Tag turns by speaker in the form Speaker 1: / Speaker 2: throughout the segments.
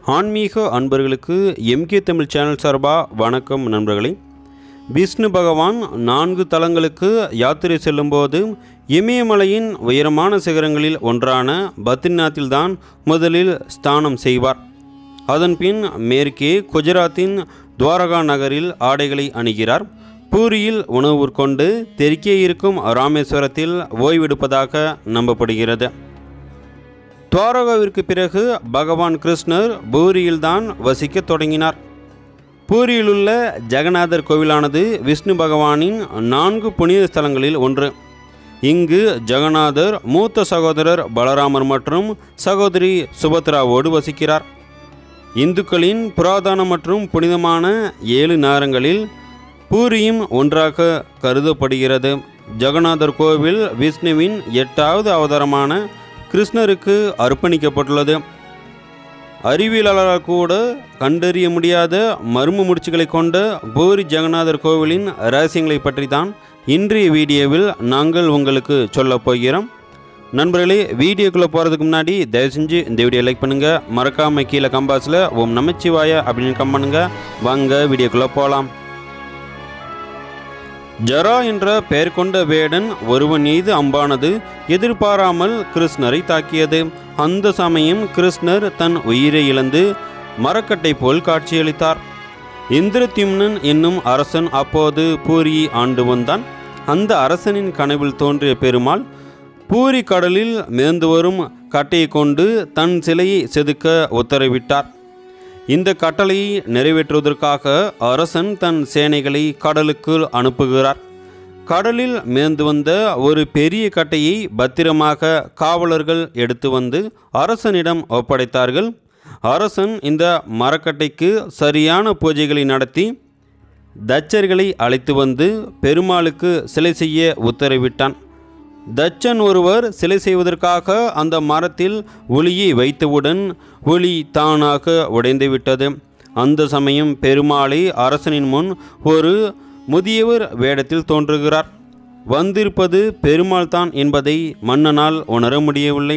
Speaker 1: ஆன்மீக அன்பர்களுக்கு MK Tamil channel சார்பாக வணக்கம் நண்பர்களே விஷ்ணு பகவான் நான்கு தலங்களுக்கு யாத்திரை செல்லும்போது இமயமலையின் உயரமான சிகரங்களில் ஒன்றான பத்ரிநாத்தில்தான் முதலில் ஸ்தானம் செய்வார் அதன்பின் மேற்கே குஜராத்தின் துவாரகா நகரில் ஆடைகளை அணிகிறார் பூரியில் உணவு உட்கொண்டு தெற்கே இருக்கும் ராமேஸ்வரத்தில் ஓய்வெடுப்பதாக நம்பப்படுகிறது துவாரகாவிற்கு பிறகு பகவான் கிருஷ்ணர் பூரியில்தான் வசிக்கத் தொடங்கினார் பூரியிலுள்ள ஜெகநாதர் கோவிலானது விஷ்ணு பகவானின் நான்கு புனித ஸ்தலங்களில் ஒன்று இங்கு ஜெகநாதர் மூத்த சகோதரர் பலராமர் மற்றும் சகோதரி சுபத்ராவோடு வசிக்கிறார் இந்துக்களின் புராதன மற்றும் புனிதமான ஏழு நேரங்களில் பூரியும் ஒன்றாக கருதப்படுகிறது ஜெகநாதர் கோவில் விஷ்ணுவின் எட்டாவது அவதாரமான கிருஷ்ணருக்கு அர்ப்பணிக்கப்பட்டுள்ளது அறிவியலாளரால் கூட கண்டறிய முடியாத மர்ம முடிச்சுகளை கொண்ட பூரி ஜெகநாதர் கோவிலின் ரகசியங்களை பற்றி தான் இன்றைய வீடியோவில் நாங்கள் உங்களுக்கு சொல்லப் போகிறோம் நண்பர்களே வீடியோக்குள்ளே போகிறதுக்கு முன்னாடி தயவு செஞ்சு இந்த வீடியோ லைக் பண்ணுங்கள் மறக்காமல் கீழே கம்பாஸில் ஓம் நமச்சிவாய அப்படின்னு கம் பண்ணுங்கள் வாங்க வீடியோக்குள்ளே போகலாம் ஜரா என்ற பெயர் கொண்ட வேடன் ஒருவன் மீது அம்பானது எதிர்பாராமல் கிருஷ்ணரை தாக்கியது அந்த சமயம் கிருஷ்ணர் தன் உயிரை இழந்து மரக்கட்டை போல் காட்சியளித்தார் இந்திரத்யும்னன் என்னும் அரசன் அப்போது பூரியை ஆண்டு வந்தான் அந்த அரசனின் கனவில் தோன்றிய பெருமாள் பூரி கடலில் மிதந்து வரும் கட்டையை கொண்டு தன் சிலையை செதுக்க உத்தரவிட்டார் இந்த கட்டளையை நிறைவேற்றுவதற்காக அரசன் தன் சேனைகளை கடலுக்குள் அனுப்புகிறார் கடலில் மிதந்து வந்த ஒரு பெரிய கட்டையை பத்திரமாக காவலர்கள் எடுத்து வந்து அரசனிடம் ஒப்படைத்தார்கள் அரசன் இந்த மரக்கட்டைக்கு சரியான பூஜைகளை நடத்தி தச்சர்களை அழைத்து வந்து பெருமாளுக்கு சிலை செய்ய உத்தரவிட்டான் தச்சன் ஒருவர் சிலை செய்வதற்காக அந்த மரத்தில் ஒளியை வைத்தவுடன் ஒளி தானாக உடைந்துவிட்டது அந்த சமயம் பெருமாளை அரசனின் முன் ஒரு முதியவர் வேடத்தில் தோன்றுகிறார் வந்திருப்பது பெருமாள் தான் என்பதை மன்னனால் உணர முடியவில்லை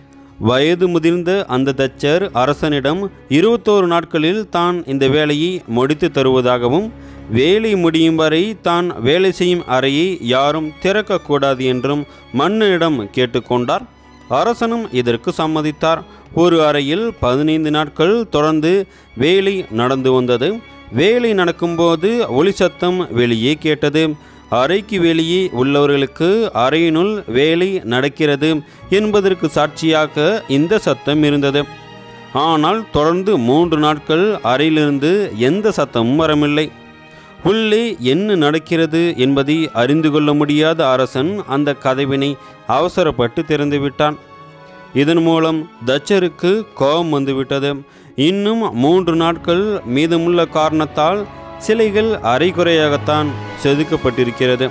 Speaker 1: வயது முதிர்ந்த அந்த தச்சர் அரசனிடம் இருபத்தோரு நாட்களில் தான் இந்த வேலையை முடித்து தருவதாகவும் வேலை முடியும் வரை தான் வேலை செய்யும் அறையை யாரும் திறக்கக்கூடாது என்றும் மன்னனிடம் கேட்டுக்கொண்டார் அரசனும் இதற்கு சம்மதித்தார் ஒரு அறையில் பதினைந்து நாட்கள் தொடர்ந்து வேலை நடந்து வந்தது வேலை நடக்கும்போது ஒளி சத்தம் வெளியே கேட்டது அறைக்கு வெளியே உள்ளவர்களுக்கு அறையினுள் வேலை நடக்கிறது என்பதற்கு சாட்சியாக இந்த சத்தம் இருந்தது ஆனால் தொடர்ந்து மூன்று நாட்கள் அறையிலிருந்து எந்த சத்தமும் வரவில்லை உள்ளே என்ன நடக்கிறது என்பதை அறிந்து கொள்ள முடியாத அரசன் அந்த கதவினை அவசரப்பட்டு திறந்துவிட்டான் இதன் மூலம் தச்சருக்கு கோபம் வந்துவிட்டது இன்னும் மூன்று நாட்கள் மீதமுள்ள காரணத்தால் சிலைகள் அரைகுறையாகத்தான் செதுக்கப்பட்டிருக்கிறது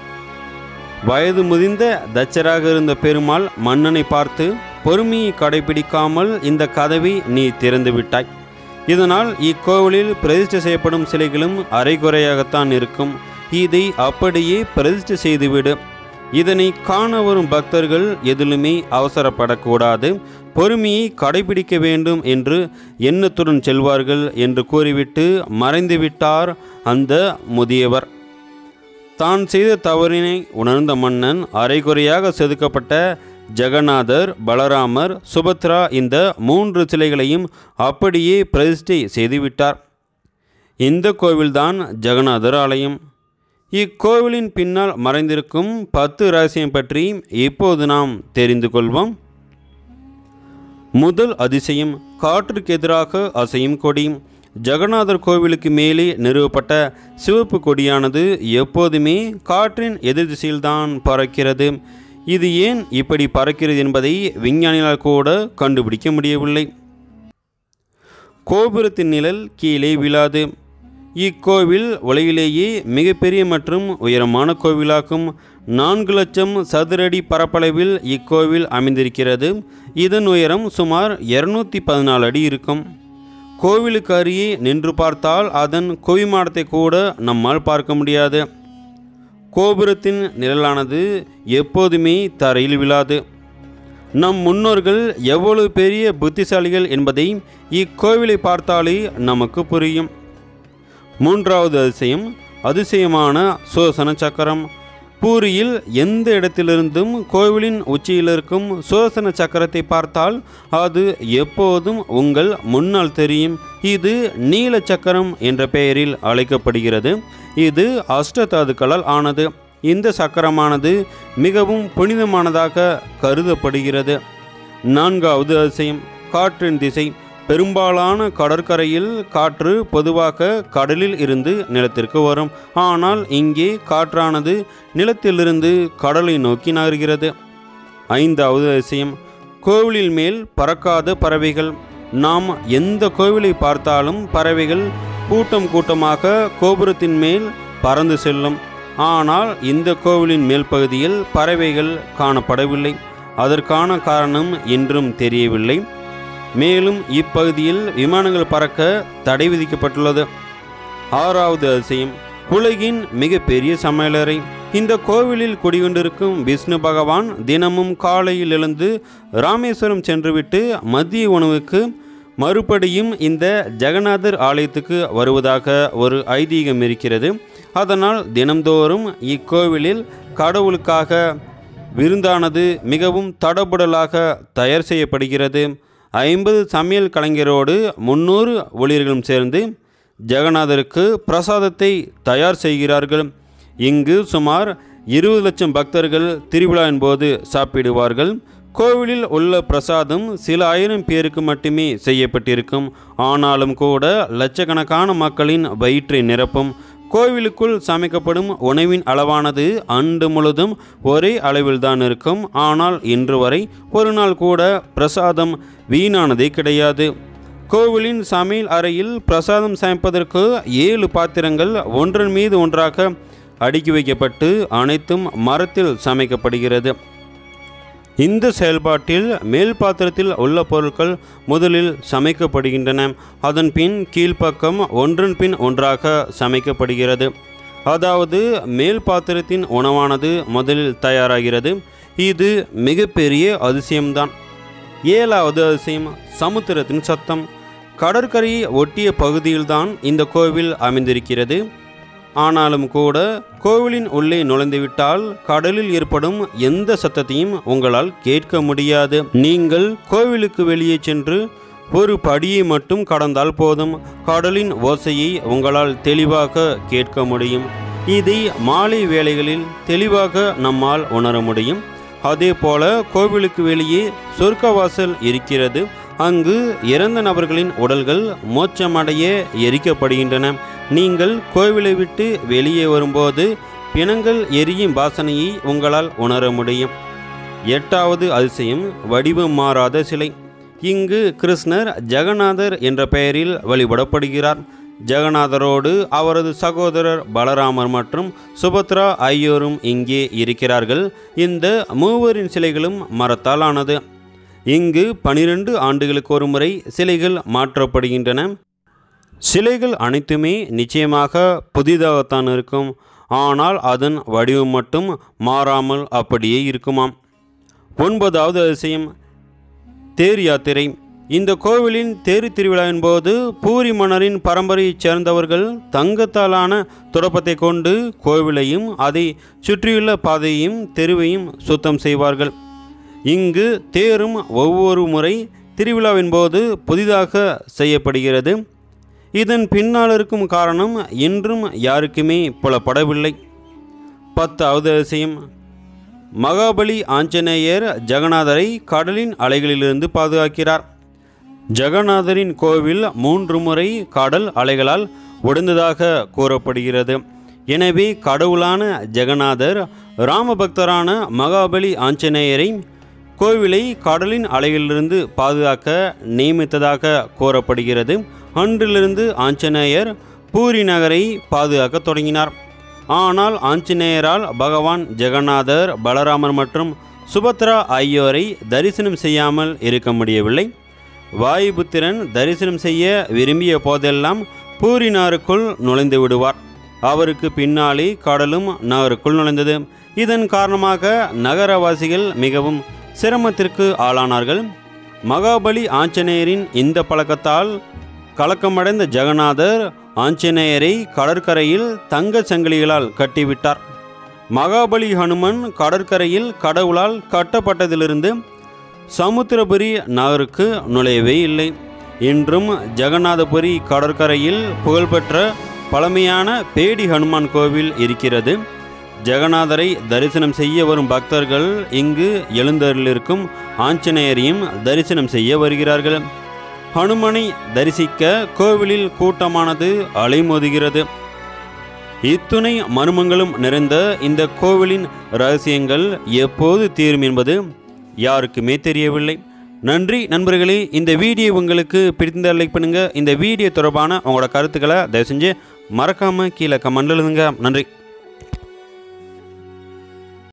Speaker 1: வயது முதிர்ந்த தச்சராக இருந்த பெருமாள் மன்னனை பார்த்து பொறுமையை கடைபிடிக்காமல் இந்த கதவை நீ திறந்து விட்டாய் இதனால் இக்கோவிலில் பிரதிஷ்டை செய்யப்படும் சிலைகளும் அரைகுறையாகத்தான் இருக்கும் இதை அப்படியே பிரதிஷ்டை செய்துவிடு இதனை காண வரும் பக்தர்கள் எதிலுமே அவசரப்படக்கூடாது பொறுமையை கடைபிடிக்க வேண்டும் என்று எண்ணத்துடன் செல்வார்கள் என்று கூறிவிட்டு மறைந்துவிட்டார் அந்த முதியவர் தான் செய்த தவறினை உணர்ந்த மன்னன் அரைகுறையாக செதுக்கப்பட்ட ஜெகநாதர் பலராமர் சுபத்ரா இந்த மூன்று சிலைகளையும் அப்படியே பிரதிஷ்டை செய்துவிட்டார் இந்த கோவில்தான் ஜெகநாதர் ஆலயம் இக்கோவிலின் பின்னால் மறைந்திருக்கும் பத்து ரகசியம் பற்றி இப்போது நாம் தெரிந்து கொள்வோம் முதல் அதிசயம் காற்றுக்கு எதிராக அசையும் கொடி ஜெகநாதர் கோவிலுக்கு மேலே நிறுவப்பட்ட சிவப்பு கொடியானது எப்போதுமே காற்றின் எதிர் திசையில்தான் பறக்கிறது இது ஏன் இப்படி பறக்கிறது என்பதை விஞ்ஞானிகளால் கூட கண்டுபிடிக்க முடியவில்லை கோபுரத்தின் நிழல் கீழே விழாது இக்கோவில் உலகிலேயே மிகப்பெரிய மற்றும் உயரமான கோவிலாகும் நான்கு லட்சம் சதுரடி பரப்பளவில் இக்கோவில் அமைந்திருக்கிறது இதன் உயரம் சுமார் இருநூத்தி பதினாலு அடி இருக்கும் கோவிலுக்கு அருகே நின்று பார்த்தால் அதன் கோவிமாடத்தை கூட நம்மால் பார்க்க முடியாது கோபுரத்தின் நிழலானது எப்போதுமே தரையில் விழாது நம் முன்னோர்கள் எவ்வளவு பெரிய புத்திசாலிகள் என்பதை இக்கோவிலை பார்த்தாலே நமக்கு புரியும் மூன்றாவது அதிசயம் அதிசயமான சோசன சக்கரம் பூரியில் எந்த இடத்திலிருந்தும் கோவிலின் உச்சியில் இருக்கும் சோசன சக்கரத்தை பார்த்தால் அது எப்போதும் உங்கள் முன்னால் தெரியும் இது நீல சக்கரம் என்ற பெயரில் அழைக்கப்படுகிறது இது அஷ்டதாதுக்களால் ஆனது இந்த சக்கரமானது மிகவும் புனிதமானதாக கருதப்படுகிறது நான்காவது அதிசயம் காற்றின் திசை பெரும்பாலான கடற்கரையில் காற்று பொதுவாக கடலில் இருந்து நிலத்திற்கு வரும் ஆனால் இங்கே காற்றானது நிலத்திலிருந்து கடலை நோக்கி நகர்கிறது ஐந்தாவது அதிசயம் கோவிலில் மேல் பறக்காத பறவைகள் நாம் எந்த கோவிலை பார்த்தாலும் பறவைகள் கூட்டம் கூட்டமாக கோபுரத்தின் மேல் பறந்து செல்லும் ஆனால் இந்த கோவிலின் மேல் பகுதியில் பறவைகள் காணப்படவில்லை அதற்கான காரணம் இன்றும் தெரியவில்லை மேலும் இப்பகுதியில் விமானங்கள் பறக்க தடை விதிக்கப்பட்டுள்ளது ஆறாவது அதிசயம் உலகின் மிகப்பெரிய சமையலறை இந்த கோவிலில் குடிகொண்டிருக்கும் விஷ்ணு பகவான் தினமும் காலையில் எழுந்து ராமேஸ்வரம் சென்றுவிட்டு மதிய உணவுக்கு மறுபடியும் இந்த ஜெகநாதர் ஆலயத்துக்கு வருவதாக ஒரு ஐதீகம் இருக்கிறது அதனால் தினம்தோறும் இக்கோவிலில் கடவுளுக்காக விருந்தானது மிகவும் தடபுடலாக தயார் செய்யப்படுகிறது ஐம்பது சமையல் கலைஞரோடு முன்னூறு ஊழியர்களும் சேர்ந்து ஜெகநாதருக்கு பிரசாதத்தை தயார் செய்கிறார்கள் இங்கு சுமார் இருபது லட்சம் பக்தர்கள் திருவிழாவின் போது சாப்பிடுவார்கள் கோவிலில் உள்ள பிரசாதம் சில ஆயிரம் பேருக்கு மட்டுமே செய்யப்பட்டிருக்கும் ஆனாலும் கூட லட்சக்கணக்கான மக்களின் வயிற்றை நிரப்பும் கோவிலுக்குள் சமைக்கப்படும் உணவின் அளவானது ஆண்டு முழுதும் ஒரே அளவில்தான் இருக்கும் ஆனால் இன்று வரை ஒரு நாள் கூட பிரசாதம் வீணானதே கிடையாது கோவிலின் சமையல் அறையில் பிரசாதம் சமைப்பதற்கு ஏழு பாத்திரங்கள் ஒன்றன் மீது ஒன்றாக அடுக்கி வைக்கப்பட்டு அனைத்தும் மரத்தில் சமைக்கப்படுகிறது இந்த செயல்பாட்டில் மேல் பாத்திரத்தில் உள்ள பொருட்கள் முதலில் சமைக்கப்படுகின்றன அதன் பின் கீழ்ப்பக்கம் ஒன்றன் பின் ஒன்றாக சமைக்கப்படுகிறது அதாவது மேல் பாத்திரத்தின் உணவானது முதலில் தயாராகிறது இது மிகப்பெரிய அதிசயம்தான் ஏழாவது அதிசயம் சமுத்திரத்தின் சத்தம் கடற்கரையை ஒட்டிய பகுதியில்தான் இந்த கோவில் அமைந்திருக்கிறது ஆனாலும் கூட கோவிலின் உள்ளே நுழைந்துவிட்டால் கடலில் ஏற்படும் எந்த சத்தத்தையும் உங்களால் கேட்க முடியாது நீங்கள் கோவிலுக்கு வெளியே சென்று ஒரு படியை மட்டும் கடந்தால் போதும் கடலின் ஓசையை உங்களால் தெளிவாக கேட்க முடியும் இதை மாலை வேளைகளில் தெளிவாக நம்மால் உணர முடியும் அதே போல கோவிலுக்கு வெளியே சொர்க்கவாசல் இருக்கிறது அங்கு இறந்த நபர்களின் உடல்கள் மோட்சமடைய எரிக்கப்படுகின்றன நீங்கள் கோவிலை விட்டு வெளியே வரும்போது பிணங்கள் எரியும் வாசனையை உங்களால் உணர முடியும் எட்டாவது அதிசயம் வடிவம் மாறாத சிலை இங்கு கிருஷ்ணர் ஜெகநாதர் என்ற பெயரில் வழிபடப்படுகிறார் ஜெகநாதரோடு அவரது சகோதரர் பலராமர் மற்றும் சுபத்ரா ஆகியோரும் இங்கே இருக்கிறார்கள் இந்த மூவரின் சிலைகளும் மரத்தால் ஆனது இங்கு பனிரெண்டு ஆண்டுகளுக்கு ஒரு முறை சிலைகள் மாற்றப்படுகின்றன சிலைகள் அனைத்துமே நிச்சயமாக புதிதாகத்தான் இருக்கும் ஆனால் அதன் வடிவம் மட்டும் மாறாமல் அப்படியே இருக்குமாம் ஒன்பதாவது அதிசயம் தேர் யாத்திரை இந்த கோவிலின் தேர் திருவிழாவின் போது பூரி மன்னரின் பரம்பரையைச் சேர்ந்தவர்கள் தங்கத்தாலான துடப்பத்தை கொண்டு கோவிலையும் அதை சுற்றியுள்ள பாதையையும் தெருவையும் சுத்தம் செய்வார்கள் இங்கு தேரும் ஒவ்வொரு முறை திருவிழாவின் போது புதிதாக செய்யப்படுகிறது இதன் பின்னால் இருக்கும் காரணம் இன்றும் யாருக்குமே புலப்படவில்லை பத்தாவது அதிசயம் மகாபலி ஆஞ்சநேயர் ஜெகநாதரை கடலின் அலைகளிலிருந்து பாதுகாக்கிறார் ஜெகநாதரின் கோவில் மூன்று முறை கடல் அலைகளால் உடைந்ததாக கூறப்படுகிறது எனவே கடவுளான ஜெகநாதர் ராமபக்தரான மகாபலி ஆஞ்சநேயரை கோவிலை கடலின் அலைகளிலிருந்து பாதுகாக்க நியமித்ததாக கூறப்படுகிறது அன்றிலிருந்து ஆஞ்சநேயர் பூரி நகரை பாதுகாக்க தொடங்கினார் ஆனால் ஆஞ்சநேயரால் பகவான் ஜெகநாதர் பலராமர் மற்றும் சுபத்ரா ஆகியோரை தரிசனம் செய்யாமல் இருக்க முடியவில்லை வாயுபுத்திரன் தரிசனம் செய்ய விரும்பிய போதெல்லாம் பூரி நகருக்குள் நுழைந்து விடுவார் அவருக்கு பின்னாலே கடலும் நகருக்குள் நுழைந்தது இதன் காரணமாக நகரவாசிகள் மிகவும் சிரமத்திற்கு ஆளானார்கள் மகாபலி ஆஞ்சநேயரின் இந்த பழக்கத்தால் கலக்கமடைந்த ஜெகநாதர் ஆஞ்சநேயரை கடற்கரையில் தங்கச் சங்கிலிகளால் கட்டிவிட்டார் மகாபலி ஹனுமன் கடற்கரையில் கடவுளால் கட்டப்பட்டதிலிருந்து சமுத்திரபுரி நகருக்கு நுழையவே இல்லை இன்றும் ஜெகநாதபுரி கடற்கரையில் புகழ்பெற்ற பழமையான பேடி ஹனுமான் கோவில் இருக்கிறது ஜெகநாதரை தரிசனம் செய்ய வரும் பக்தர்கள் இங்கு எழுந்தருளிருக்கும் ஆஞ்சநேயரையும் தரிசனம் செய்ய வருகிறார்கள் ஹனுமனை தரிசிக்க கோவிலில் கூட்டமானது அலைமோதுகிறது இத்துணை மர்மங்களும் நிறைந்த இந்த கோவிலின் ரகசியங்கள் எப்போது தீரும் என்பது யாருக்குமே தெரியவில்லை நன்றி நண்பர்களே இந்த வீடியோ உங்களுக்கு பிடித்திருந்தால் லைக் பண்ணுங்கள் இந்த வீடியோ தொடர்பான உங்களோட கருத்துக்களை தயவு செஞ்சு மறக்காமல் கீழே கமெண்ட்ல எழுதுங்க நன்றி